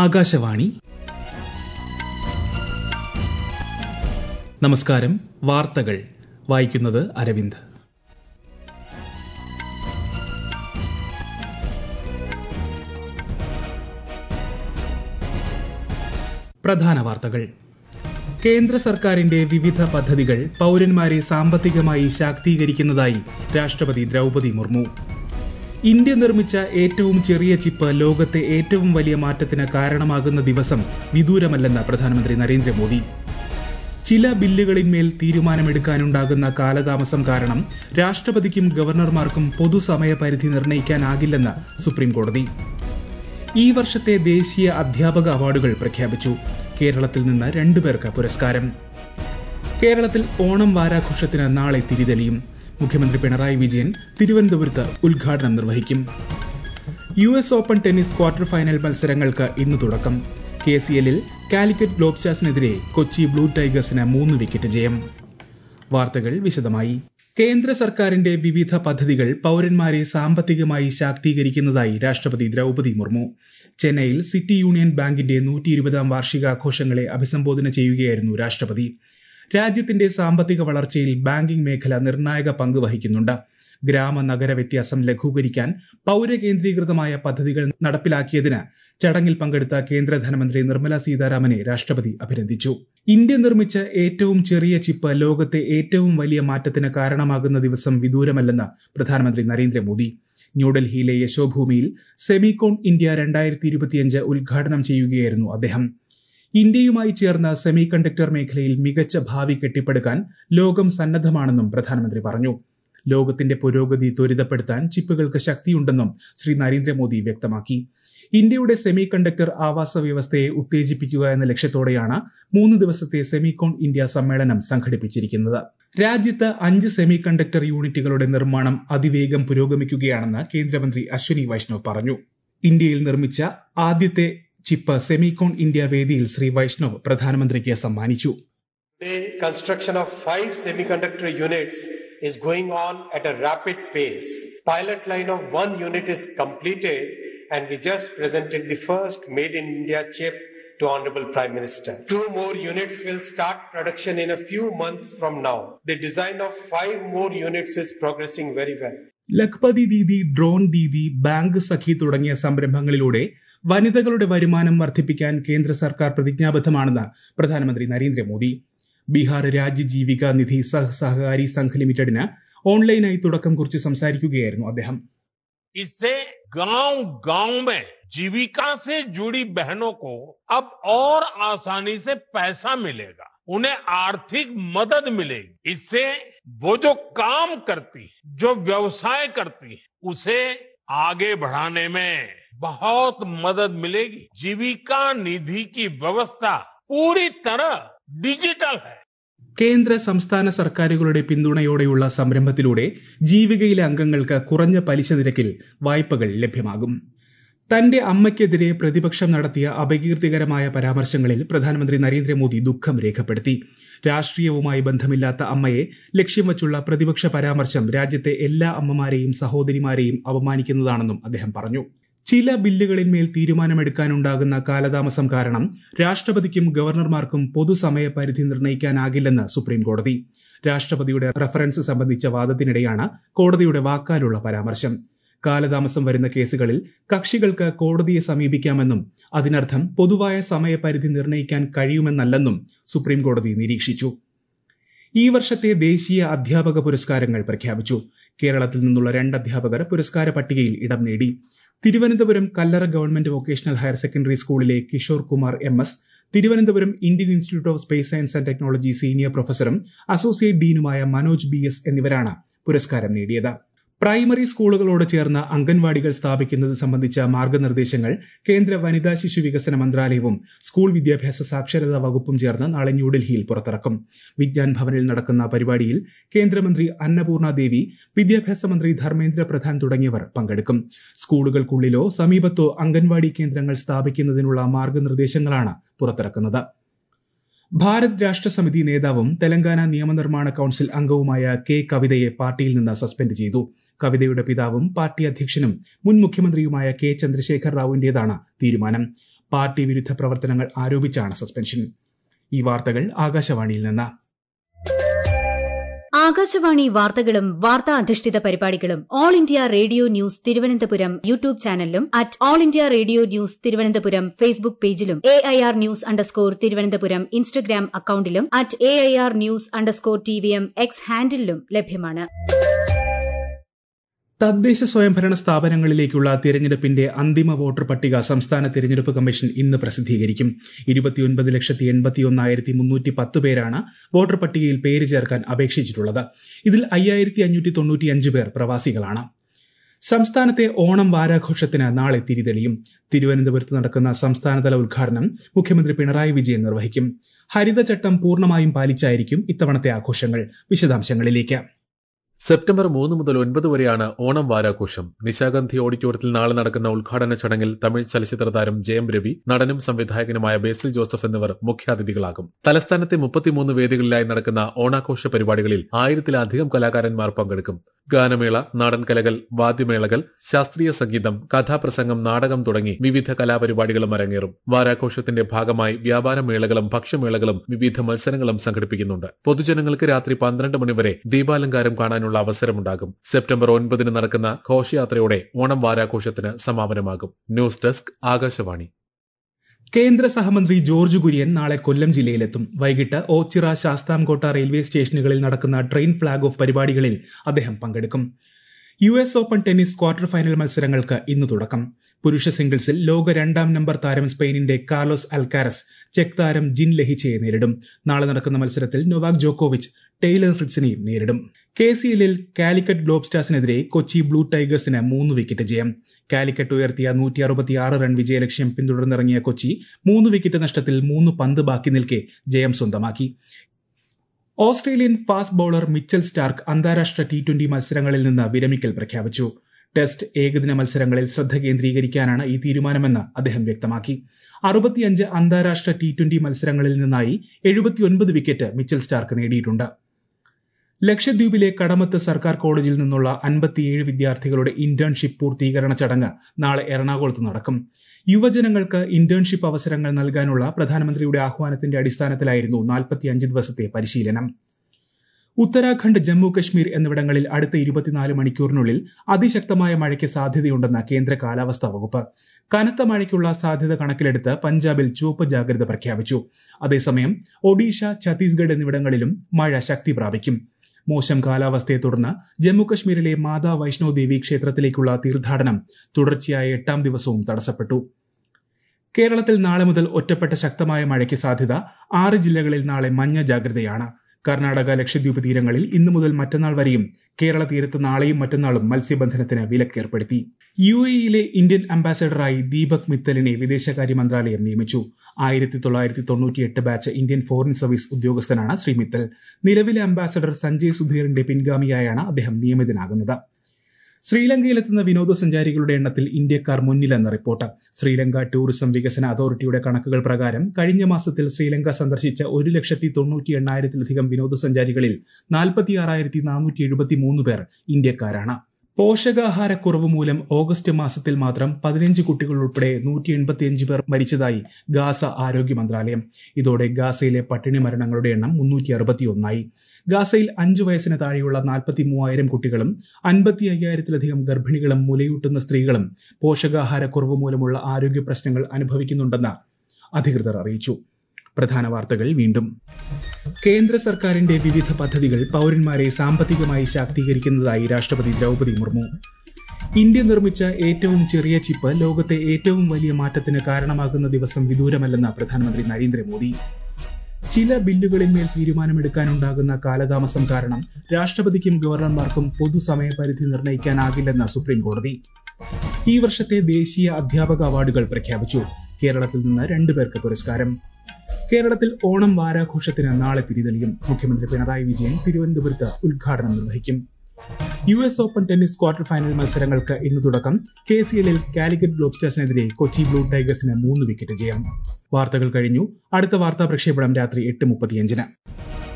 ആകാശവാണി നമസ്കാരം വാർത്തകൾ വായിക്കുന്നത് അരവിന്ദ് പ്രധാന വാർത്തകൾ കേന്ദ്ര സർക്കാരിന്റെ വിവിധ പദ്ധതികൾ പൌരന്മാരെ സാമ്പത്തികമായി ശാക്തീകരിക്കുന്നതായി രാഷ്ട്രപതി ദ്രൗപതി മുർമു ഇന്ത്യ നിർമ്മിച്ച ഏറ്റവും ചെറിയ ചിപ്പ് ലോകത്തെ ഏറ്റവും വലിയ മാറ്റത്തിന് കാരണമാകുന്ന ദിവസം വിദൂരമല്ലെന്ന് പ്രധാനമന്ത്രി നരേന്ദ്രമോദി ചില ബില്ലുകളിന്മേൽ തീരുമാനമെടുക്കാനുണ്ടാകുന്ന കാലതാമസം കാരണം രാഷ്ട്രപതിക്കും ഗവർണർമാർക്കും പൊതുസമയപരിധി നിർണ്ണയിക്കാനാകില്ലെന്ന് സുപ്രീംകോടതി ഈ വർഷത്തെ ദേശീയ അധ്യാപക അവാർഡുകൾ പ്രഖ്യാപിച്ചു കേരളത്തിൽ നിന്ന് രണ്ടുപേർക്ക് പുരസ്കാരം കേരളത്തിൽ ഓണം വാരാഘോഷത്തിന് നാളെ തിരിതെളിയും മുഖ്യമന്ത്രി പിണറായി വിജയൻ തിരുവനന്തപുരത്ത് ഉദ്ഘാടനം നിർവഹിക്കും U S open tennis quarter final മത്സരങ്ങൾക്ക് ഇന്ന് തുടക്കം കെ സി എല്ലിൽ കാലിക്കറ്റ് ഗ്ലോബ്സ്റ്റാസിനെതിരെ കൊച്ചി ബ്ലൂ ടൈഗേഴ്സിന് മൂന്ന് വിക്കറ്റ് ജയം വാർത്തകൾ വിശദമായി കേന്ദ്ര സർക്കാരിന്റെ വിവിധ പദ്ധതികൾ പൌരന്മാരെ സാമ്പത്തികമായി ശാക്തീകരിക്കുന്നതായി രാഷ്ട്രപതി ദ്രൗപതി മുർമു ചെന്നൈയിൽ സിറ്റി യൂണിയൻ ബാങ്കിന്റെ നൂറ്റി ഇരുപതാം വാർഷികാഘോഷങ്ങളെ അഭിസംബോധന ചെയ്യുകയായിരുന്നു രാഷ്ട്രപതി രാജ്യത്തിന്റെ സാമ്പത്തിക വളർച്ചയിൽ ബാങ്കിംഗ് മേഖല നിർണായക പങ്ക് വഹിക്കുന്നുണ്ട് ഗ്രാമ നഗര വ്യത്യാസം ലഘൂകരിക്കാൻ പൌരകേന്ദ്രീകൃതമായ പദ്ധതികൾ നടപ്പിലാക്കിയതിന് ചടങ്ങിൽ പങ്കെടുത്ത കേന്ദ്ര ധനമന്ത്രി നിർമ്മല സീതാരാമനെ രാഷ്ട്രപതി അഭിനന്ദിച്ചു ഇന്ത്യ നിർമ്മിച്ച ഏറ്റവും ചെറിയ ചിപ്പ് ലോകത്തെ ഏറ്റവും വലിയ മാറ്റത്തിന് കാരണമാകുന്ന ദിവസം വിദൂരമല്ലെന്ന് പ്രധാനമന്ത്രി നരേന്ദ്രമോദി ന്യൂഡൽഹിയിലെ യശോഭൂമിയിൽ സെമികോൺ ഇന്ത്യ രണ്ടായിരത്തി ഇരുപത്തിയഞ്ച് ഉദ്ഘാടനം ചെയ്യുകയായിരുന്നു അദ്ദേഹം ഇന്ത്യയുമായി ചേർന്ന് സെമി കണ്ടക്ടർ മേഖലയിൽ മികച്ച ഭാവി കെട്ടിപ്പടുക്കാൻ ലോകം സന്നദ്ധമാണെന്നും പ്രധാനമന്ത്രി പറഞ്ഞു ലോകത്തിന്റെ പുരോഗതി ത്വരിതപ്പെടുത്താൻ ചിപ്പുകൾക്ക് ശക്തിയുണ്ടെന്നും ശ്രീ നരേന്ദ്രമോദി വ്യക്തമാക്കി ഇന്ത്യയുടെ സെമി കണ്ടക്ടർ ആവാസ വ്യവസ്ഥയെ ഉത്തേജിപ്പിക്കുക എന്ന ലക്ഷ്യത്തോടെയാണ് മൂന്ന് ദിവസത്തെ സെമികോൺ ഇന്ത്യ സമ്മേളനം സംഘടിപ്പിച്ചിരിക്കുന്നത് രാജ്യത്ത് അഞ്ച് സെമി കണ്ടക്ടർ യൂണിറ്റുകളുടെ നിർമ്മാണം അതിവേഗം പുരോഗമിക്കുകയാണെന്ന് കേന്ദ്രമന്ത്രി അശ്വനി വൈഷ്ണവ് പറഞ്ഞു ഇന്ത്യയിൽ നിർമ്മിച്ച ആദ്യത്തെ ചിപ്പ് സെമികോൺ ഇന്ത്യ വേദിയിൽ ശ്രീ വൈഷ്ണവ് പ്രധാനമന്ത്രിക്ക് സമ്മാനിച്ചു Today, construction of five semiconductor units is going on at a rapid pace. Pilot line of one unit is completed and we just presented the first made in India chip to Honorable Prime Minister. Two more units will start production in a few months from now. The design of five more units is progressing very well. Lakhpati Didi drone Didi bank Sakhi തുടങ്ങിയ സംരംഭങ്ങളിലൂടെ വനിതകളുടെ വരുമാനം വർദ്ധിപ്പിക്കാൻ കേന്ദ്ര സർക്കാർ പ്രതിജ്ഞാബദ്ധമാണെന്ന് പ്രധാനമന്ത്രി നരേന്ദ്രമോദി ബീഹാർ രാജ്യ ജീവിക നിധി സഹ് സഹകാരി സംഘ് ലിമിറ്റഡിന് ഓൺലൈനായി തുടക്കം കുറിച്ച് സംസാരിക്കുകയായിരുന്നു അദ്ദേഹം इससे गांव गांव में जीविका से जुड़ी बहनों को अब और आसानी से पैसा मिलेगा उन्हें आर्थिक मदद मिलेगी इससे वो जो काम करती जो व्यवसाय करती है उसे आगे बढ़ाने में बहुत मदद मिलेगी जीविका निधि की व्यवस्था पूरी तरह डिजिटल है കേന്ദ്ര സംസ്ഥാന സർക്കാരുകളുടെ പിന്തുണയോടെയുള്ള സംരംഭത്തിലൂടെ ജീവികയിലെ അംഗങ്ങൾക്ക് കുറഞ്ഞ പലിശ നിരക്കിൽ വായ്പകൾ ലഭ്യമാകും തന്റെ അമ്മയ്ക്കെതിരെ പ്രതിപക്ഷം നടത്തിയ അപകീർത്തികരമായ പരാമർശങ്ങളിൽ പ്രധാനമന്ത്രി നരേന്ദ്രമോദി ദുഃഖം രേഖപ്പെടുത്തി രാഷ്ട്രീയവുമായി ബന്ധമില്ലാത്ത അമ്മയെ ലക്ഷ്യം വച്ചുള്ള പ്രതിപക്ഷ പരാമർശം രാജ്യത്തെ എല്ലാ അമ്മമാരെയും സഹോദരിമാരെയും അപമാനിക്കുന്നതാണെന്നും അദ്ദേഹം പറഞ്ഞു ചില ബില്ലുകളിന്മേൽ തീരുമാനമെടുക്കാനുണ്ടാകുന്ന കാലതാമസം കാരണം രാഷ്ട്രപതിക്കും ഗവർണർമാർക്കും പൊതുസമയപരിധി നിർണ്ണയിക്കാനാകില്ലെന്ന് സുപ്രീംകോടതി രാഷ്ട്രപതിയുടെ റഫറൻസ് സംബന്ധിച്ച വാദത്തിനിടെയാണ് കോടതിയുടെ വാക്കാലുള്ള പരാമർശം കാലതാമസം വരുന്ന കേസുകളിൽ കക്ഷികൾക്ക് കോടതിയെ സമീപിക്കാമെന്നും അതിനർത്ഥം പൊതുവായ സമയപരിധി നിർണ്ണയിക്കാൻ കഴിയുമെന്നല്ലെന്നും സുപ്രീംകോടതി നിരീക്ഷിച്ചു ഈ വർഷത്തെ ദേശീയ അധ്യാപക പുരസ്കാരങ്ങൾ പ്രഖ്യാപിച്ചു കേരളത്തിൽ നിന്നുള്ള രണ്ട് അധ്യാപകർ പുരസ്കാര പട്ടികയിൽ ഇടം നേടി Thiruvananthapuram Kallara government vocational higher secondary സ്കൂളിലെ Kishore Kumar M S Thiruvananthapuram Indian institute of space science and technology senior പ്രൊഫസറും അസോസിയേറ്റ് ഡീനുമായ മനോജ് ബി എസ് എന്നിവരാണ് പുരസ്കാരം നേടിയത് പ്രൈമറി സ്കൂളുകളോട് ചേർന്ന് അംഗൻവാടികൾ സ്ഥാപിക്കുന്നത് സംബന്ധിച്ച മാർഗനിർദ്ദേശങ്ങൾ കേന്ദ്ര വനിതാ ശിശു വികസന മന്ത്രാലയവും സ്കൂൾ വിദ്യാഭ്യാസ സാക്ഷരതാ വകുപ്പും ചേർന്ന് നാളെ ന്യൂഡൽഹിയിൽ പുറത്തിറക്കും വിജ്ഞാൻ ഭവനിൽ നടക്കുന്ന പരിപാടിയിൽ കേന്ദ്രമന്ത്രി അന്നപൂർണ ദേവി വിദ്യാഭ്യാസ മന്ത്രി ധർമ്മേന്ദ്ര പ്രധാൻ തുടങ്ങിയവർ പങ്കെടുക്കും സ്കൂളുകൾക്കുള്ളിലോ സമീപത്തോ അംഗൻവാടി കേന്ദ്രങ്ങൾ സ്ഥാപിക്കുന്നതിനുള്ള മാർഗനിർദ്ദേശങ്ങളാണ് പുറത്തിറക്കുന്നത് ഭാരത് രാഷ്ട്രസമിതി നേതാവും തെലങ്കാന നിയമനിർമ്മാണ കൌൺസിൽ അംഗവുമായ കെ കവിതയെ പാർട്ടിയിൽ നിന്ന് സസ്പെൻഡ് ചെയ്തു കവിതയുടെ പിതാവും പാർട്ടി അധ്യക്ഷനും മുൻ മുഖ്യമന്ത്രിയുമായ കെ ചന്ദ്രശേഖർ റാവുവിന്റേതാണ് തീരുമാനം പാർട്ടി വിരുദ്ധ പ്രവർത്തനങ്ങൾ ആരോപിച്ചാണ് സസ്പെൻഷൻ ഈ വാർത്തകൾ ആകാശവാണിയിൽ നിന്ന് ആകാശവാണി വാർത്തകളും വാർത്താ അധിഷ്ഠിത പരിപാടികളും all India radio news Thiruvananthapuram YouTube ചാനലിലും at all India radio news Thiruvananthapuram Facebook പേജിലും A I R news underscore Thiruvananthapuram Instagram അക്കൌണ്ടിലും at A I R news underscore T V M X ഹാൻഡിലും ലഭ്യമാണ് തദ്ദേശ സ്വയംഭരണ സ്ഥാപനങ്ങളിലേക്കുള്ള തിരഞ്ഞെടുപ്പിന്റെ അന്തിമ വോട്ടർ പട്ടിക സംസ്ഥാന തിരഞ്ഞെടുപ്പ് കമ്മീഷൻ ഇന്ന് പ്രസിദ്ധീകരിക്കും ഇരുപത്തിയൊൻപത് ലക്ഷത്തി എൺപത്തിയൊന്നായിരത്തി മുന്നൂറ്റി പത്ത് പേരാണ് വോട്ടർ പട്ടികയിൽ പേര് ചേർക്കാൻ അപേക്ഷിച്ചിട്ടുള്ളത് ഇതിൽ അയ്യായിരത്തി അഞ്ഞൂറ്റി തൊണ്ണൂറ്റിയഞ്ച് പേർ പ്രവാസികളാണ് സംസ്ഥാനത്തെ ഓണം വാരാഘോഷത്തിന് നാളെ തിരിതെളിയും തിരുവനന്തപുരത്ത് നടക്കുന്ന സംസ്ഥാനതല ഉദ്ഘാടനം മുഖ്യമന്ത്രി പിണറായി വിജയൻ നിർവഹിക്കും ഹരിതചട്ടം പൂർണ്ണമായും പാലിച്ചായിരിക്കും ഇത്തവണത്തെ ആഘോഷങ്ങൾ വിശദാംശങ്ങളിലേക്ക് സെപ്റ്റംബർ മൂന്ന് മുതൽ ഒൻപത് വരെയാണ് ഓണം വാരാഘോഷം നിശാഗന്ധി ഓഡിറ്റോറിയത്തിൽ നാളെ നടക്കുന്ന ഉദ്ഘാടന ചടങ്ങിൽ തമിഴ് ചലച്ചിത്ര താരം ജയം രവി നടനും സംവിധായകനുമായ ബേസിൽ ജോസഫ് എന്നിവർ മുഖ്യാതിഥികളാകും തലസ്ഥാനത്തെ മുപ്പത്തിമൂന്ന് വേദികളിലായി നടക്കുന്ന ഓണാഘോഷ പരിപാടികളിൽ ആയിരത്തിലധികം കലാകാരന്മാർ പങ്കെടുക്കും ഗാനമേള നാടൻ കലകൾ വാദ്യമേളകൾ ശാസ്ത്രീയ സംഗീതം കഥാപ്രസംഗം നാടകം തുടങ്ങി വിവിധ കലാപരിപാടികളും അരങ്ങേറും വാരാഘോഷത്തിന്റെ ഭാഗമായി വ്യാപാര മേളകളും ഭക്ഷ്യമേളകളും വിവിധ മത്സരങ്ങളും സംഘടിപ്പിക്കുന്നുണ്ട് പൊതുജനങ്ങൾക്ക് രാത്രി പന്ത്രണ്ട് മണിവരെ ദീപാലങ്കാരം കാണാനുള്ള അവസരമുണ്ടാകും സെപ്റ്റംബർ ഒൻപതിന് നടക്കുന്ന ഘോഷയാത്രയോടെ ഓണം വാരാഘോഷത്തിന് സമാപനമാകും ന്യൂസ് ഡെസ്ക് ആകാശവാണി കേന്ദ്ര സഹമന്ത്രി ജോർജ് കുര്യൻ നാളെ കൊല്ലം ജില്ലയിലെത്തും വൈകിട്ട് ഓച്ചിറ ശാസ്താംകോട്ട റെയിൽവേ സ്റ്റേഷനുകളിൽ നടക്കുന്ന ട്രെയിൻ ഫ്ളാഗ് ഓഫ് പരിപാടികളിൽ അദ്ദേഹം പങ്കെടുക്കും U S open tennis quarter final മത്സരങ്ങൾക്ക് ഇന്ന് തുടക്കം പുരുഷ സിംഗിൾസിൽ ലോക രണ്ടാം നമ്പർ താരം സ്പെയിനിന്റെ കാർലോസ് അൽക്കാരസ് ചെക്ക് താരം ജിൻ ലഹിച്ചയെ നേരിടും നാളെ നടക്കുന്ന മത്സരത്തിൽ നൊവാക് ജോക്കോവിച്ച് ടെയ്ലർ ഫ്രിറ്റ്സിനെയും നേരിടും കെ സി എല്ലിൽ കാലിക്കറ്റ് ഗ്ലോബ് സ്റ്റാർസിനെതിരെ കൊച്ചി ബ്ലൂ ടൈഗേഴ്സിന് മൂന്ന് വിക്കറ്റ് ജയം കാലിക്കറ്റ് ഉയർത്തിയ നൂറ്റി അറുപത്തിയാറ് റൺ വിജയലക്ഷ്യം പിന്തുടർന്നിറങ്ങിയ കൊച്ചി മൂന്ന് വിക്കറ്റ് നഷ്ടത്തിൽ മൂന്ന് പന്ത് ബാക്കി നിൽക്കെ ജയം സ്വന്തമാക്കി Australian fast bowler Mitchell Starc അന്താരാഷ്ട്ര ടി ട്വന്റി മത്സരങ്ങളിൽ നിന്ന് വിരമിക്കൽ പ്രഖ്യാപിച്ചു ടെസ്റ്റ് ഏകദിന മത്സരങ്ങളിൽ ശ്രദ്ധ കേന്ദ്രീകരിക്കാനാണ് ഈ തീരുമാനമെന്ന് അദ്ദേഹം വ്യക്തമാക്കി അറുപത്തിയഞ്ച് അന്താരാഷ്ട്ര ടി ട്വന്റി മത്സരങ്ങളിൽ നിന്നായി എഴുപത്തിയൊൻപത് വിക്കറ്റ് മിച്ചൽ സ്റ്റാർക്ക് നേടിയിട്ടുണ്ട് ലക്ഷദ്വീപിലെ കടമത്ത് സർക്കാർ കോളേജിൽ നിന്നുള്ള അൻപത്തിയേഴ് വിദ്യാർത്ഥികളുടെ ഇന്റേൺഷിപ്പ് പൂർത്തീകരണ ചടങ്ങ് നാളെ എറണാകുളത്ത് നടക്കും യുവജനങ്ങൾക്ക് ഇന്റേൺഷിപ്പ് അവസരങ്ങൾ നൽകാനുള്ള പ്രധാനമന്ത്രിയുടെ ആഹ്വാനത്തിന്റെ അടിസ്ഥാനത്തിലായിരുന്നു നാൽപ്പത്തിയഞ്ച് ദിവസത്തെ പരിശീലനം ഉത്തരാഖണ്ഡ് ജമ്മു കശ്മീർ എന്നിവിടങ്ങളിൽ അടുത്ത ഇരുപത്തിനാല് മണിക്കൂറിനുള്ളിൽ അതിശക്തമായ മഴയ്ക്ക് സാധ്യതയുണ്ടെന്ന് കേന്ദ്ര കാലാവസ്ഥാ വകുപ്പ് കനത്ത മഴയ്ക്കുള്ള സാധ്യത കണക്കിലെടുത്ത് പഞ്ചാബിൽ ചുവപ്പ് ജാഗ്രത പ്രഖ്യാപിച്ചു അതേസമയം ഒഡീഷ ഛത്തീസ്ഗഡ് എന്നിവിടങ്ങളിലും മഴ ശക്തി പ്രാപിക്കും മോശം കാലാവസ്ഥയെ തുടർന്ന് ജമ്മുകശ്മീരിലെ മാതാ വൈഷ്ണോ ദേവി ക്ഷേത്രത്തിലേക്കുള്ള തീർത്ഥാടനം തുടർച്ചയായ എട്ടാം ദിവസവും തടസ്സപ്പെട്ടു കേരളത്തിൽ നാളെ മുതൽ ഒറ്റപ്പെട്ട ശക്തമായ മഴയ്ക്ക് സാധ്യത ആറ് ജില്ലകളിൽ നാളെ മഞ്ഞ ജാഗ്രതയാണ് കർണാടക ലക്ഷദ്വീപ് തീരങ്ങളിൽ ഇന്നു മുതൽ മറ്റന്നാൾ വരെയും കേരള തീരത്ത് നാളെയും മറ്റന്നാളും മത്സ്യബന്ധനത്തിന് വിലക്കേർപ്പെടുത്തി യു എയിലെ ഇന്ത്യൻ അംബാസഡറായി ദീപക് മിത്തലിനെ വിദേശകാര്യ മന്ത്രാലയം നിയമിച്ചു ആയിരത്തി തൊള്ളായിരത്തി തൊണ്ണൂറ്റിയെട്ട് ബാച്ച് ഇന്ത്യൻ ഫോറിൻ സർവീസ് ഉദ്യോഗസ്ഥനാണ് ശ്രീ മിത്തൽ നിലവിലെ അംബാസഡർ സഞ്ജയ് സുധീറിന്റെ പിൻഗാമിയായാണ് അദ്ദേഹം നിയമിതനാകുന്നത് ശ്രീലങ്കയിലെത്തുന്ന വിനോദസഞ്ചാരികളുടെ എണ്ണത്തിൽ ഇന്ത്യക്കാർ മുന്നിലെന്ന റിപ്പോർട്ട് ശ്രീലങ്ക ടൂറിസം വികസന അതോറിറ്റിയുടെ കണക്കുകൾ പ്രകാരം കഴിഞ്ഞ മാസത്തിൽ ശ്രീലങ്ക സന്ദർശിച്ച ഒരു ലക്ഷത്തി തൊണ്ണൂറ്റി എണ്ണായിരത്തിലധികം വിനോദസഞ്ചാരികളിൽ നാൽപ്പത്തിയാറായിരത്തി നാനൂറ്റി എഴുപത്തി മൂന്ന് പേർ ഇന്ത്യക്കാരാണ് പോഷകാഹാരക്കുറവ് മൂലം ഓഗസ്റ്റ് മാസത്തിൽ മാത്രം പതിനഞ്ച് കുട്ടികൾ ഉൾപ്പെടെ നൂറ്റി എൺപത്തിയഞ്ച് പേർ മരിച്ചതായി ഗാസ ആരോഗ്യ മന്ത്രാലയം ഇതോടെ ഗാസയിലെ പട്ടിണി മരണങ്ങളുടെ എണ്ണം മുന്നൂറ്റി അറുപത്തിയൊന്നായി ഗാസയിൽ അഞ്ചു വയസ്സിന് താഴെയുള്ള നാൽപ്പത്തി മൂവായിരം കുട്ടികളും അൻപത്തി അയ്യായിരത്തിലധികം ഗർഭിണികളും മുലയൂട്ടുന്ന സ്ത്രീകളും പോഷകാഹാരക്കുറവ് മൂലമുള്ള ആരോഗ്യ പ്രശ്നങ്ങൾ അനുഭവിക്കുന്നുണ്ടെന്ന് അധികൃതർ അറിയിച്ചു പ്രധാന വാർത്തകൾ വീണ്ടും കേന്ദ്ര സർക്കാരിന്റെ വിവിധ പദ്ധതികൾ പൌരന്മാരെ സാമ്പത്തികമായി ശാക്തീകരിക്കുന്നതായി രാഷ്ട്രപതി ദ്രൗപദി മുർമു ഇന്ത്യ നിർമ്മിച്ച ഏറ്റവും ചെറിയ ചിപ്പ് ലോകത്തെ ഏറ്റവും വലിയ മാറ്റത്തിന് കാരണമാകുന്ന ദിവസം വിദൂരമല്ലെന്ന് പ്രധാനമന്ത്രി നരേന്ദ്രമോദി ചില ബില്ലുകളിന്മേൽ തീരുമാനമെടുക്കാനുണ്ടാകുന്ന കാലതാമസം കാരണം രാഷ്ട്രപതിക്കും ഗവർണർമാർക്കും പൊതുസമയപരിധി നിർണ്ണയിക്കാനാകില്ലെന്ന് സുപ്രീം കോടതി ഈ വർഷത്തെ ദേശീയ അധ്യാപക അവാർഡുകൾ പ്രഖ്യാപിച്ചു കേരളത്തിൽ നിന്ന് രണ്ടുപേർക്ക് പുരസ്കാരം കേരളത്തിൽ ഓണം വാരാഘോഷത്തിന് നാളെ തിരിതെളിയും മുഖ്യമന്ത്രി പിണറായി വിജയൻ തിരുവനന്തപുരത്ത് ഉദ്ഘാടനം നിർവഹിക്കും U S open tennis quarter final മത്സരങ്ങൾക്ക് ഇന്ന് തുടക്കം കെ സി എല്ലിൽ കാലിക്കറ്റ് ഗ്ലോബ്സ്റ്റേഴ്സിനെതിരെ കൊച്ചി ബ്ലൂ ടൈഗേഴ്സിന് മൂന്ന് വിക്കറ്റ് ജയം വാർത്തകൾ കഴിഞ്ഞു അടുത്ത വാർത്താ പ്രക്ഷേപണം രാത്രി എട്ട് മുപ്പത്തിയഞ്ചിന്